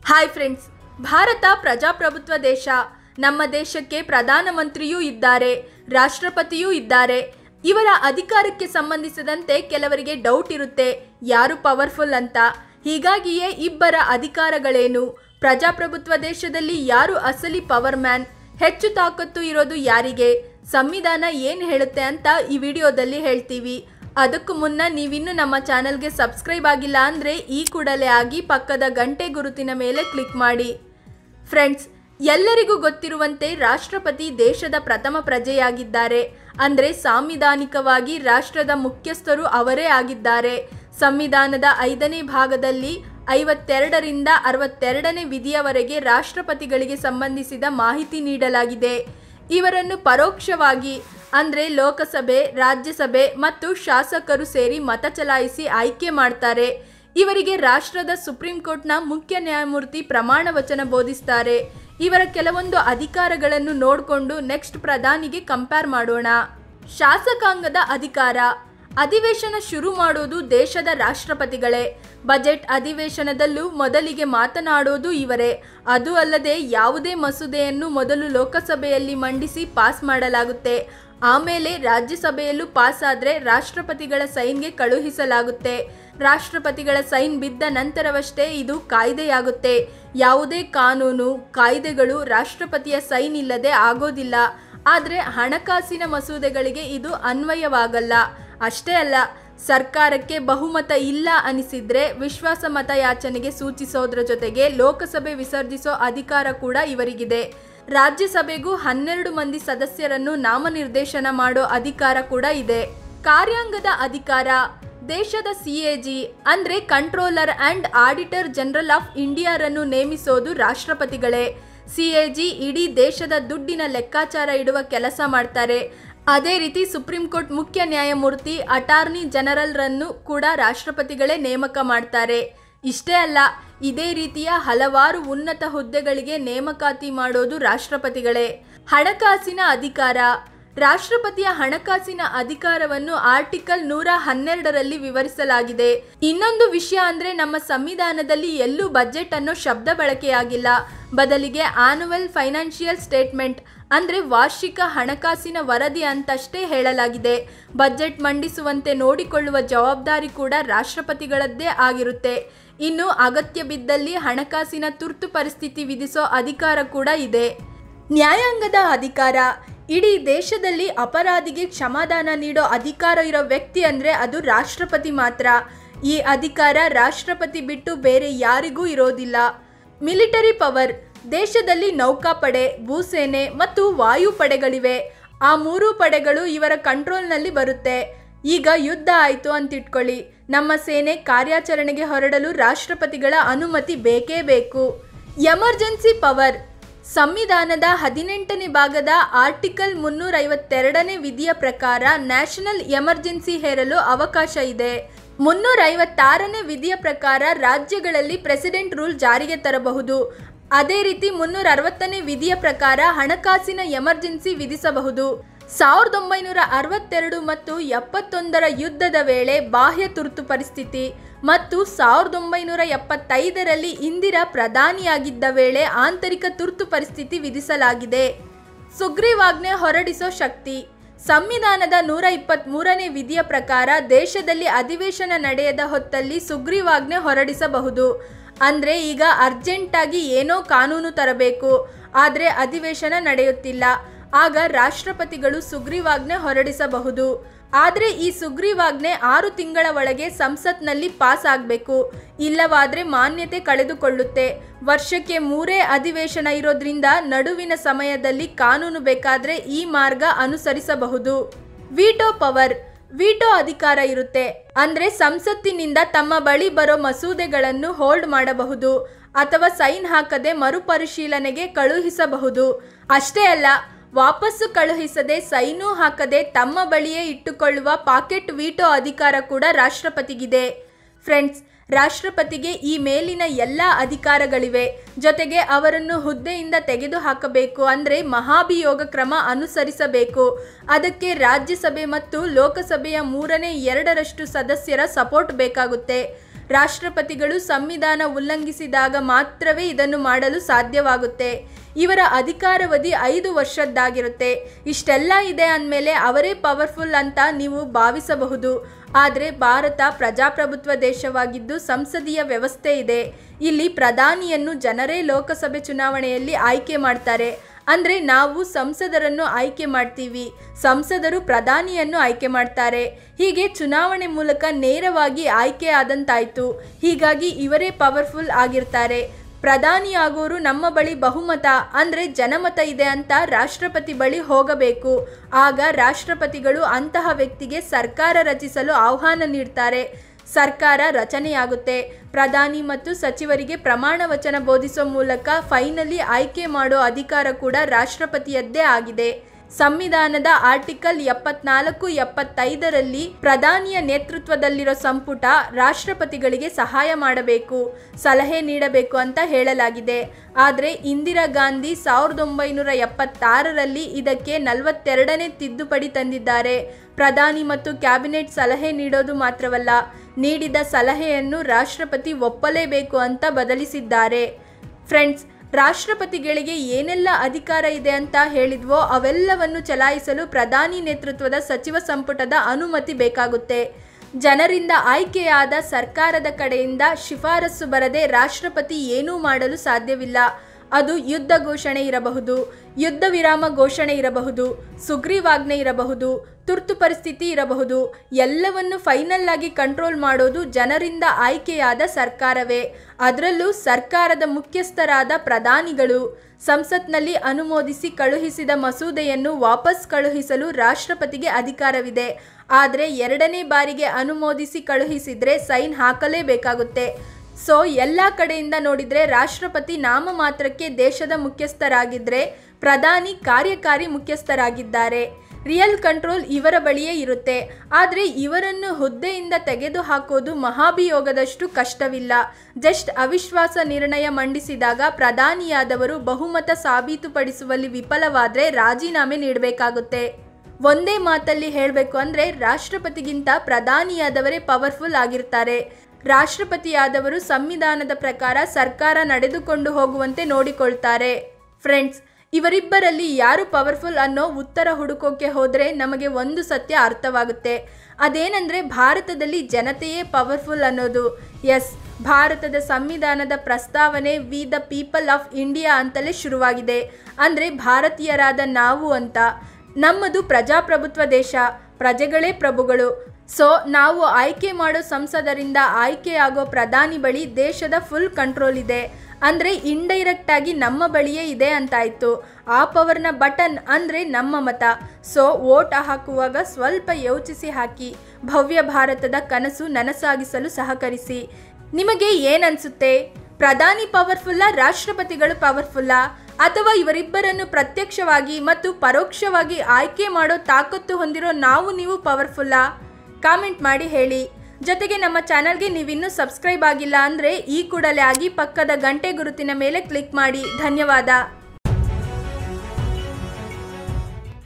hi friends Bharat ಪ್ರಜಾಪ್ರಭುತ್ವ ದೇಶ ನಮ್ಮ ದೇಶಕ್ಕೆ ಪ್ರಧಾನಮಂತ್ರಿಯೂ ಇದ್ದಾರೆ ರಾಷ್ಟ್ರಪತಿಯೂ ಇದ್ದಾರೆ ಇವರ ಅಧಿಕಾರಕ್ಕೆ ಸಂಬಂಧಿಸಿದಂತೆ ಕೆಲವರಿಗೆ ಡೌಟ್ ಇರುತ್ತೆ ಯಾರು ಪವರ್ಫುಲ್ ಅಂತ ಹೀಗಾಗಿಯೇ ಇಬ್ಬರ ಅಧಿಕಾರಗಳೇನು ಪ್ರಜಾಪ್ರಭುತ್ವ ದೇಶದಲ್ಲಿ ಯಾರು ಅಸಲಿ ಪವರ್ ಮ್ಯಾನ್ ಹೆಚ್ಚು ತಾಕತ್ತು ಇರೋದು ಯಾರಿಗೆ ಸಂವಿಧಾನ ಏನು ಹೇಳುತ್ತೆ ಅಂತ ಈ ವಿಡಿಯೋದಲ್ಲಿ ಹೇಳ್ತೀವಿ ಅದಕ್ಕೂ ಮುನ್ನ ನೀವಿನ್ನು ನಮ್ಮ ಚಾನಲ್ಗೆ ಸಬ್ಸ್ಕ್ರೈಬ್ ಆಗಿಲ್ಲ ಅಂದರೆ ಈ ಕೂಡಲೇ ಆಗಿ ಪಕ್ಕದ ಗಂಟೆ ಗುರುತಿನ ಮೇಲೆ ಕ್ಲಿಕ್ ಮಾಡಿ ಫ್ರೆಂಡ್ಸ್ ಎಲ್ಲರಿಗೂ ಗೊತ್ತಿರುವಂತೆ ರಾಷ್ಟ್ರಪತಿ ದೇಶದ ಪ್ರಥಮ ಪ್ರಜೆಯಾಗಿದ್ದಾರೆ ಅಂದರೆ ಸಾಂವಿಧಾನಿಕವಾಗಿ ರಾಷ್ಟ್ರದ ಮುಖ್ಯಸ್ಥರು ಅವರೇ ಆಗಿದ್ದಾರೆ ಸಂವಿಧಾನದ ಐದನೇ ಭಾಗದಲ್ಲಿ ಐವತ್ತೆರಡರಿಂದ ಅರವತ್ತೆರಡನೇ ವಿಧಿಯವರೆಗೆ ರಾಷ್ಟ್ರಪತಿಗಳಿಗೆ ಸಂಬಂಧಿಸಿದ ಮಾಹಿತಿ ನೀಡಲಾಗಿದೆ ಇವರನ್ನು ಪರೋಕ್ಷವಾಗಿ ಅಂದರೆ ಲೋಕಸಭೆ ರಾಜ್ಯಸಭೆ ಮತ್ತು ಶಾಸಕರು ಸೇರಿ ಮತ ಚಲಾಯಿಸಿ ಆಯ್ಕೆ ಮಾಡ್ತಾರೆ ಇವರಿಗೆ ರಾಷ್ಟ್ರದ ಸುಪ್ರೀಂ ಕೋರ್ಟ್ನ ಮುಖ್ಯ ನ್ಯಾಯಮೂರ್ತಿ ಪ್ರಮಾಣ ವಚನ ಬೋಧಿಸ್ತಾರೆ ಇವರ ಕೆಲವೊಂದು ಅಧಿಕಾರಗಳನ್ನು ನೋಡಿಕೊಂಡು ನೆಕ್ಸ್ಟ್ ಪ್ರಧಾನಿಗೆ ಕಂಪೇರ್ ಮಾಡೋಣ ಶಾಸಕಾಂಗದ ಅಧಿಕಾರ ಅಧಿವೇಶನ ಶುರು ಮಾಡೋದು ದೇಶದ ರಾಷ್ಟ್ರಪತಿಗಳೇ ಬಜೆಟ್ ಅಧಿವೇಶನದಲ್ಲೂ ಮೊದಲಿಗೆ ಮಾತನಾಡೋದು ಇವರೇ ಅದು ಅಲ್ಲದೆ ಯಾವುದೇ ಮಸೂದೆಯನ್ನು ಮೊದಲು ಲೋಕಸಭೆಯಲ್ಲಿ ಮಂಡಿಸಿ ಪಾಸ್ ಮಾಡಲಾಗುತ್ತೆ ಆಮೇಲೆ ರಾಜ್ಯಸಭೆಯಲ್ಲೂ ಪಾಸ್ ಆದರೆ ರಾಷ್ಟ್ರಪತಿಗಳ ಸೈನ್ಗೆ ಕಳುಹಿಸಲಾಗುತ್ತೆ ರಾಷ್ಟ್ರಪತಿಗಳ ಸೈನ್ ಬಿದ್ದ ನಂತರವಷ್ಟೇ ಇದು ಕಾಯ್ದೆಯಾಗುತ್ತೆ ಯಾವುದೇ ಕಾನೂನು ಕಾಯ್ದೆಗಳು ರಾಷ್ಟ್ರಪತಿಯ ಸೈನ್ ಇಲ್ಲದೆ ಆಗೋದಿಲ್ಲ ಆದರೆ ಹಣಕಾಸಿನ ಮಸೂದೆಗಳಿಗೆ ಇದು ಅನ್ವಯವಾಗಲ್ಲ ಅಷ್ಟೇ ಅಲ್ಲ ಸರ್ಕಾರಕ್ಕೆ ಬಹುಮತ ಇಲ್ಲ ಅನಿಸಿದ್ರೆ ವಿಶ್ವಾಸ ಮತ ಯಾಚನೆಗೆ ಸೂಚಿಸೋದ್ರ ಜೊತೆಗೆ ಲೋಕಸಭೆ ವಿಸರ್ಜಿಸೋ ಅಧಿಕಾರ ಕೂಡ ಇವರಿಗಿದೆ ರಾಜ್ಯಸಭೆಗೂ ಹನ್ನೆರಡು ಮಂದಿ ಸದಸ್ಯರನ್ನು ನಾಮನಿರ್ದೇಶನ ಮಾಡೋ ಅಧಿಕಾರ ಕೂಡ ಇದೆ ಕಾರ್ಯಾಂಗದ ಅಧಿಕಾರ ದೇಶದ ಸಿಎಜಿ ಅಂದ್ರೆ controller and auditor general of ಇಂಡಿಯಾರನ್ನು ನೇಮಿಸೋದು ರಾಷ್ಟ್ರಪತಿಗಳೇ ಸಿಎಜಿ ಇಡೀ ದೇಶದ ದುಡ್ಡಿನ ಲೆಕ್ಕಾಚಾರ ಇಡುವ ಕೆಲಸ ಮಾಡ್ತಾರೆ ಅದೇ ರೀತಿ ಸುಪ್ರೀಂ ಕೋರ್ಟ್ ಮುಖ್ಯ ನ್ಯಾಯಮೂರ್ತಿ ಅಟಾರ್ನಿ ಜನರಲ್ರನ್ನು ಕೂಡ ರಾಷ್ಟ್ರಪತಿಗಳೇ ನೇಮಕ ಮಾಡ್ತಾರೆ ಇಷ್ಟೇ ಅಲ್ಲ ಇದೇ ರೀತಿಯ ಹಲವಾರು ಉನ್ನತ ಹುದ್ದೆಗಳಿಗೆ ನೇಮಕಾತಿ ಮಾಡೋದು ರಾಷ್ಟ್ರಪತಿಗಳೇ ಹಣಕಾಸಿನ ಅಧಿಕಾರ ರಾಷ್ಟ್ರಪತಿಯ ಹಣಕಾಸಿನ ಅಧಿಕಾರವನ್ನು ಆರ್ಟಿಕಲ್ ನೂರ ಹನ್ನೆರಡರಲ್ಲಿ ವಿವರಿಸಲಾಗಿದೆ ಇನ್ನೊಂದು ವಿಷಯ ಅಂದ್ರೆ ನಮ್ಮ ಸಂವಿಧಾನದಲ್ಲಿ ಎಲ್ಲೂ ಬಜೆಟ್ ಅನ್ನೋ ಶಬ್ದ ಬಳಕೆಯಾಗಿಲ್ಲ ಬದಲಿಗೆ ಆನುವಲ್ ಫೈನಾನ್ಷಿಯಲ್ ಸ್ಟೇಟ್ಮೆಂಟ್ ಅಂದ್ರೆ ವಾರ್ಷಿಕ ಹಣಕಾಸಿನ ವರದಿ ಅಂತಷ್ಟೇ ಹೇಳಲಾಗಿದೆ ಬಜೆಟ್ ಮಂಡಿಸುವಂತೆ ನೋಡಿಕೊಳ್ಳುವ ಜವಾಬ್ದಾರಿ ಕೂಡ ರಾಷ್ಟ್ರಪತಿಗಳದ್ದೇ ಆಗಿರುತ್ತೆ ಇನ್ನು ಅಗತ್ಯ ಬಿದ್ದಲ್ಲಿ ಹಣಕಾಸಿನ ತುರ್ತು ಪರಿಸ್ಥಿತಿ ವಿಧಿಸೋ ಅಧಿಕಾರ ಕೂಡ ಇದೆ ನ್ಯಾಯಾಂಗದ ಅಧಿಕಾರ ಇಡೀ ದೇಶದಲ್ಲಿ ಅಪರಾಧಿಗೆ ಕ್ಷಮಾದಾನ ನೀಡೋ ಅಧಿಕಾರ ಇರೋ ವ್ಯಕ್ತಿ ಅಂದರೆ ಅದು ರಾಷ್ಟ್ರಪತಿ ಮಾತ್ರ ಈ ಅಧಿಕಾರ ರಾಷ್ಟ್ರಪತಿ ಬಿಟ್ಟು ಬೇರೆ ಯಾರಿಗೂ ಇರೋದಿಲ್ಲ ಮಿಲಿಟರಿ ಪವರ್ ದೇಶದಲ್ಲಿ ನೌಕಾಪಡೆ ಭೂಸೇನೆ ಮತ್ತು ವಾಯುಪಡೆಗಳಿವೆ ಆ ಮೂರೂ ಪಡೆಗಳು ಇವರ ಕಂಟ್ರೋಲ್ನಲ್ಲಿ ಬರುತ್ತೆ ಈಗ ಯುದ್ಧ ಆಯಿತು ಅಂತ ಇಟ್ಕೊಳ್ಳಿ ನಮ್ಮ ಸೇನೆ ಕಾರ್ಯಾಚರಣೆಗೆ ಹೊರಡಲು ರಾಷ್ಟ್ರಪತಿಗಳ ಅನುಮತಿ ಬೇಕೇ ಬೇಕು ಎಮರ್ಜೆನ್ಸಿ ಪವರ್ ಸಂವಿಧಾನದ ಹದಿನೆಂಟನೇ ಭಾಗದ ಆರ್ಟಿಕಲ್ ಮುನ್ನೂರ ಐವತ್ತೆರಡನೇ ವಿಧಿಯ ಪ್ರಕಾರ ನ್ಯಾಷನಲ್ ಎಮರ್ಜೆನ್ಸಿ ಹೇರಲು ಅವಕಾಶ ಇದೆ ಮುನ್ನೂರ ಐವತ್ತಾರನೇ ವಿಧಿಯ ಪ್ರಕಾರ ರಾಜ್ಯಗಳಲ್ಲಿ ಪ್ರೆಸಿಡೆಂಟ್ ರೂಲ್ ಜಾರಿಗೆ ತರಬಹುದು ಅದೇ ರೀತಿ ಮುನ್ನೂರ ಅರವತ್ತನೇ ವಿಧಿಯ ಪ್ರಕಾರ ಹಣಕಾಸಿನ ಎಮರ್ಜೆನ್ಸಿ ವಿಧಿಸಬಹುದು ಸಾವಿರದ ಒಂಬೈನೂರ ಅರವತ್ತೆರಡು ಮತ್ತು ಎಪ್ಪತ್ತೊಂದರ ಯುದ್ಧದ ವೇಳೆ ಬಾಹ್ಯ ತುರ್ತು ಪರಿಸ್ಥಿತಿ ಮತ್ತು ಸಾವಿರದ ಒಂಬೈನೂರ ಎಪ್ಪತ್ತೈದರಲ್ಲಿ ಇಂದಿರಾ ಪ್ರಧಾನಿಯಾಗಿದ್ದ ವೇಳೆ ಆಂತರಿಕ ತುರ್ತು ಪರಿಸ್ಥಿತಿ ವಿಧಿಸಲಾಗಿದೆ ಸುಗ್ರೀವಾಜ್ಞೆ ಹೊರಡಿಸೋ ಶಕ್ತಿ ಸಂವಿಧಾನದ ನೂರ ಇಪ್ಪತ್ತ್ಮೂರನೇ ವಿಧಿಯ ಪ್ರಕಾರ ದೇಶದಲ್ಲಿ ಅಧಿವೇಶನ ನಡೆಯದ ಹೊತ್ತಲ್ಲಿ ಸುಗ್ರೀವಾಜ್ಞೆ ಹೊರಡಿಸಬಹುದು ಅಂದರೆ ಈಗ ಅರ್ಜೆಂಟಾಗಿ ಏನೋ ಕಾನೂನು ತರಬೇಕು ಆದರೆ ಅಧಿವೇಶನ ನಡೆಯುತ್ತಿಲ್ಲ ಆಗ ರಾಷ್ಟ್ರಪತಿಗಳು ಸುಗ್ರೀವಾಜ್ಞೆ ಹೊರಡಿಸಬಹುದು ಆದರೆ ಈ ಸುಗ್ರೀವಾಜ್ಞೆ ಆರು ತಿಂಗಳ ಒಳಗೆ ಸಂಸತ್ನಲ್ಲಿ ಪಾಸ್ ಆಗಬೇಕು ಇಲ್ಲವಾದರೆ ಮಾನ್ಯತೆ ಕಳೆದುಕೊಳ್ಳುತ್ತೆ ವರ್ಷಕ್ಕೆ ಮೂರೇ ಅಧಿವೇಶನ ಇರೋದ್ರಿಂದ ನಡುವಿನ ಸಮಯದಲ್ಲಿ ಕಾನೂನು ಬೇಕಾದರೆ ಈ ಮಾರ್ಗ ಅನುಸರಿಸಬಹುದು ವಿಟೋ ಪವರ್ ವಿಟೋ ಅಧಿಕಾರ ಇರುತ್ತೆ ಅಂದ್ರೆ ಸಂಸತ್ತಿನಿಂದ ತಮ್ಮ ಬಳಿ ಬರೋ ಮಸೂದೆಗಳನ್ನು ಹೋಲ್ಡ್ ಮಾಡಬಹುದು ಅಥವಾ ಸೈನ್ ಹಾಕದೆ ಮರುಪರಿಶೀಲನೆಗೆ ಕಳುಹಿಸಬಹುದು ಅಷ್ಟೇ ಅಲ್ಲ ವಾಪಸ್ಸು ಕಳುಹಿಸದೆ ಸೈನು ಹಾಕದೆ ತಮ್ಮ ಬಳಿಯೇ ಇಟ್ಟುಕೊಳ್ಳುವ ಪಾಕೆಟ್ ವಿಟೋ ಅಧಿಕಾರ ಕೂಡ ರಾಷ್ಟ್ರಪತಿಗಿದೆ ಫ್ರೆಂಡ್ಸ್ ರಾಷ್ಟ್ರಪತಿಗೆ ಈ ಮೇಲಿನ ಎಲ್ಲ ಅಧಿಕಾರಗಳಿವೆ ಜೊತೆಗೆ ಅವರನ್ನು ಹುದ್ದೆಯಿಂದ ತೆಗೆದುಹಾಕಬೇಕು ಅಂದರೆ ಮಹಾಭಿಯೋಗ ಕ್ರಮ ಅನುಸರಿಸಬೇಕು ಅದಕ್ಕೆ ರಾಜ್ಯಸಭೆ ಮತ್ತು ಲೋಕಸಭೆಯ ಮೂರನೇ ಎರಡರಷ್ಟು ಸದಸ್ಯರ ಸಪೋರ್ಟ್ ಬೇಕಾಗುತ್ತೆ ರಾಷ್ಟ್ರಪತಿಗಳು ಸಂವಿಧಾನ ಉಲ್ಲಂಘಿಸಿದಾಗ ಮಾತ್ರವೇ ಇದನ್ನು ಮಾಡಲು ಸಾಧ್ಯವಾಗುತ್ತೆ ಇವರ ಅಧಿಕಾರಾವಧಿ ಐದು ವರ್ಷದ್ದಾಗಿರುತ್ತೆ ಇಷ್ಟೆಲ್ಲ ಇದೆ ಅಂದಮೇಲೆ ಅವರೇ ಪವರ್ಫುಲ್ ಅಂತ ನೀವು ಭಾವಿಸಬಹುದು ಆದರೆ ಭಾರತ ಪ್ರಜಾಪ್ರಭುತ್ವ ದೇಶವಾಗಿದ್ದು ಸಂಸದೀಯ ವ್ಯವಸ್ಥೆ ಇದೆ ಇಲ್ಲಿ ಪ್ರಧಾನಿಯನ್ನು ಜನರೇ ಲೋಕಸಭೆ ಚುನಾವಣೆಯಲ್ಲಿ ಆಯ್ಕೆ ಮಾಡ್ತಾರೆ ಅಂದರೆ ನಾವು ಸಂಸದರನ್ನು ಆಯ್ಕೆ ಮಾಡ್ತೀವಿ ಸಂಸದರು ಪ್ರಧಾನಿಯನ್ನು ಆಯ್ಕೆ ಮಾಡ್ತಾರೆ ಹೀಗೆ ಚುನಾವಣೆ ಮೂಲಕ ನೇರವಾಗಿ ಆಯ್ಕೆ ಆದಂತಾಯ್ತು ಹೀಗಾಗಿ ಇವರೇ ಪವರ್ಫುಲ್ ಆಗಿರ್ತಾರೆ ಪ್ರಧಾನಿ ಆಗೋರು ನಮ್ಮ ಬಳಿ ಬಹುಮತ ಅಂದರೆ ಜನಮತ ಇದೆ ಅಂತ ರಾಷ್ಟ್ರಪತಿ ಬಳಿ ಹೋಗಬೇಕು ಆಗ ರಾಷ್ಟ್ರಪತಿಗಳು ಅಂತಹ ವ್ಯಕ್ತಿಗೆ ಸರ್ಕಾರ ರಚಿಸಲು ಆಹ್ವಾನ ನೀಡ್ತಾರೆ ಸರ್ಕಾರ ರಚನೆಯಾಗುತ್ತೆ ಪ್ರಧಾನಿ ಮತ್ತು ಸಚಿವರಿಗೆ ಪ್ರಮಾಣ ವಚನ ಬೋಧಿಸುವ ಮೂಲಕ ಫೈನಲಿ ಆಯ್ಕೆ ಮಾಡೋ ಅಧಿಕಾರ ಕೂಡ ರಾಷ್ಟ್ರಪತಿಯದ್ದೇ ಆಗಿದೆ ಸಂವಿಧಾನದ ಆರ್ಟಿಕಲ್ ಎಪ್ಪತ್ನಾಲ್ಕು ಎಪ್ಪತ್ತೈದರಲ್ಲಿ ಪ್ರಧಾನಿಯ ನೇತೃತ್ವದಲ್ಲಿರೋ ಸಂಪುಟ ರಾಷ್ಟ್ರಪತಿಗಳಿಗೆ ಸಹಾಯ ಮಾಡಬೇಕು ಸಲಹೆ ನೀಡಬೇಕು ಅಂತ ಹೇಳಲಾಗಿದೆ ಆದರೆ ಇಂದಿರಾ ಗಾಂಧಿ ಸಾವಿರದ ಒಂಬೈನೂರ ಎಪ್ಪತ್ತಾರರಲ್ಲಿ ಇದಕ್ಕೆ ನಲವತ್ತೆರಡನೇ ತಿದ್ದುಪಡಿ ತಂದಿದ್ದಾರೆ ಪ್ರಧಾನಿ ಮತ್ತು ಕ್ಯಾಬಿನೆಟ್ ಸಲಹೆ ನೀಡೋದು ಮಾತ್ರವಲ್ಲ ನೀಡಿದ ಸಲಹೆಯನ್ನು ರಾಷ್ಟ್ರಪತಿ ಒಪ್ಪಲೇಬೇಕು ಅಂತ ಬದಲಿಸಿದ್ದಾರೆ ಫ್ರೆಂಡ್ಸ್ ರಾಷ್ಟ್ರಪತಿಗಳಿಗೆ ಏನೆಲ್ಲ ಅಧಿಕಾರ ಇದೆ ಅಂತ ಹೇಳಿದ್ವೋ ಅವೆಲ್ಲವನ್ನು ಚಲಾಯಿಸಲು ಪ್ರಧಾನಿ ನೇತೃತ್ವದ ಸಚಿವ ಸಂಪುಟದ ಅನುಮತಿ ಬೇಕಾಗುತ್ತೆ ಜನರಿಂದ ಆಯ್ಕೆಯಾದ ಸರ್ಕಾರದ ಕಡೆಯಿಂದ ಶಿಫಾರಸು ಬರದೆ ರಾಷ್ಟ್ರಪತಿ ಏನೂ ಮಾಡಲು ಸಾಧ್ಯವಿಲ್ಲ ಅದು ಯುದ್ಧ ಘೋಷಣೆ ಇರಬಹುದು ಯುದ್ಧ ವಿರಾಮ ಘೋಷಣೆ ಇರಬಹುದು ಸುಗ್ರೀವಾಜ್ಞೆ ಇರಬಹುದು ತುರ್ತು ಪರಿಸ್ಥಿತಿ ಇರಬಹುದು ಎಲ್ಲವನ್ನು ಫೈನಲ್ ಆಗಿ ಕಂಟ್ರೋಲ್ ಮಾಡೋದು ಜನರಿಂದ ಆಯ್ಕೆಯಾದ ಸರ್ಕಾರವೇ ಅದರಲ್ಲೂ ಸರ್ಕಾರದ ಮುಖ್ಯಸ್ಥರಾದ ಪ್ರಧಾನಿಗಳು ಸಂಸತ್ನಲ್ಲಿ ಅನುಮೋದಿಸಿ ಕಳುಹಿಸಿದ ಮಸೂದೆಯನ್ನು ವಾಪಸ್ ಕಳುಹಿಸಲು ರಾಷ್ಟ್ರಪತಿಗೆ ಅಧಿಕಾರವಿದೆ ಆದರೆ ಎರಡನೇ ಬಾರಿಗೆ ಅನುಮೋದಿಸಿ ಕಳುಹಿಸಿದ್ರೆ ಸೈನ್ ಹಾಕಲೇಬೇಕಾಗುತ್ತೆ ಸೊ ಎಲ್ಲ ಕಡೆಯಿಂದ ನೋಡಿದರೆ ರಾಷ್ಟ್ರಪತಿ ನಾಮ ಮಾತ್ರಕ್ಕೆ ದೇಶದ ಮುಖ್ಯಸ್ಥರಾಗಿದ್ದರೆ ಪ್ರಧಾನಿ ಕಾರ್ಯಕಾರಿ ಮುಖ್ಯಸ್ಥರಾಗಿದ್ದಾರೆ ರಿಯಲ್ ಕಂಟ್ರೋಲ್ ಇವರ ಬಳಿಯೇ ಇರುತ್ತೆ ಆದರೆ ಇವರನ್ನು ಹುದ್ದೆಯಿಂದ ತೆಗೆದು ಹಾಕೋದು ಮಹಾಭಿಯೋಗದಷ್ಟು ಕಷ್ಟವಿಲ್ಲ ಜಸ್ಟ್ ಅವಿಶ್ವಾಸ ನಿರ್ಣಯ ಮಂಡಿಸಿದಾಗ ಪ್ರಧಾನಿಯಾದವರು ಬಹುಮತ ಸಾಬೀತುಪಡಿಸುವಲ್ಲಿ ವಿಫಲವಾದರೆ ರಾಜೀನಾಮೆ ನೀಡಬೇಕಾಗುತ್ತೆ ಒಂದೇ ಮಾತಲ್ಲಿ ಹೇಳಬೇಕು ಅಂದರೆ ರಾಷ್ಟ್ರಪತಿಗಿಂತ ಪ್ರಧಾನಿಯಾದವರೇ ಪವರ್ಫುಲ್ ಆಗಿರ್ತಾರೆ ರಾಷ್ಟ್ರಪತಿಯಾದವರು ಸಂವಿಧಾನದ ಪ್ರಕಾರ ಸರ್ಕಾರ ನಡೆದುಕೊಂಡು ಹೋಗುವಂತೆ ನೋಡಿಕೊಳ್ತಾರೆ ಫ್ರೆಂಡ್ಸ್ ಇವರಿಬ್ಬರಲ್ಲಿ ಯಾರು ಪವರ್ಫುಲ್ ಅನ್ನೋ ಉತ್ತರ ಹುಡುಕೋಕೆ ಹೋದರೆ ನಮಗೆ ಒಂದು ಸತ್ಯ ಅರ್ಥವಾಗುತ್ತೆ ಅದೇನೆಂದರೆ ಭಾರತದಲ್ಲಿ ಜನತೆಯೇ ಪವರ್ಫುಲ್ ಅನ್ನೋದು ಎಸ್ ಭಾರತದ ಸಂವಿಧಾನದ ಪ್ರಸ್ತಾವನೆ we the people of India ಅಂತಲೇ ಶುರುವಾಗಿದೆ ಅಂದರೆ ಭಾರತೀಯರಾದ ನಾವು ಅಂತ ನಮ್ಮದು ಪ್ರಜಾಪ್ರಭುತ್ವ ದೇಶ ಪ್ರಜೆಗಳೇ ಪ್ರಭುಗಳು ಸೊ ನಾವು ಆಯ್ಕೆ ಮಾಡೋ ಸಂಸದರಿಂದ ಆಯ್ಕೆಯಾಗೋ ಪ್ರಧಾನಿ ಬಳಿ ದೇಶದ ಫುಲ್ ಕಂಟ್ರೋಲ್ ಇದೆ ಅಂದರೆ ಇಂಡೈರೆಕ್ಟ್ ಆಗಿ ನಮ್ಮ ಬಳಿಯೇ ಇದೆ ಅಂತಾಯ್ತು ಆ ಪವರ್ನ ಬಟನ್ ಅಂದರೆ ನಮ್ಮ ಮತ ಸೊ ವೋಟ್ ಹಾಕುವಾಗ ಸ್ವಲ್ಪ ಯೋಚಿಸಿ ಹಾಕಿ ಭವ್ಯ ಭಾರತದ ಕನಸು ನನಸಾಗಿಸಲು ಸಹಕರಿಸಿ ನಿಮಗೆ ಏನನ್ಸುತ್ತೆ ಪ್ರಧಾನಿ ಪವರ್ಫುಲ್ಲಾ ರಾಷ್ಟ್ರಪತಿಗಳು ಪವರ್ಫುಲ್ಲಾ ಅಥವಾ ಇವರಿಬ್ಬರನ್ನು ಪ್ರತ್ಯಕ್ಷವಾಗಿ ಮತ್ತು ಪರೋಕ್ಷವಾಗಿ ಆಯ್ಕೆ ಮಾಡೋ ತಾಕತ್ತು ಹೊಂದಿರೋ ನಾವು ನೀವು ಪವರ್ಫುಲ್ಲಾ ಕಾಮೆಂಟ್ ಮಾಡಿ ಹೇಳಿ ಜೊತೆಗೆ ನಮ್ಮ ಚಾನಲ್ಗೆ ನೀವಿನ್ನೂ ಸಬ್ಸ್ಕ್ರೈಬ್ ಆಗಿಲ್ಲ ಅಂದರೆ ಈ ಕೂಡಲೇ ಆಗಿ ಪಕ್ಕದ ಗಂಟೆ ಗುರುತಿನ ಮೇಲೆ ಕ್ಲಿಕ್ ಮಾಡಿ ಧನ್ಯವಾದ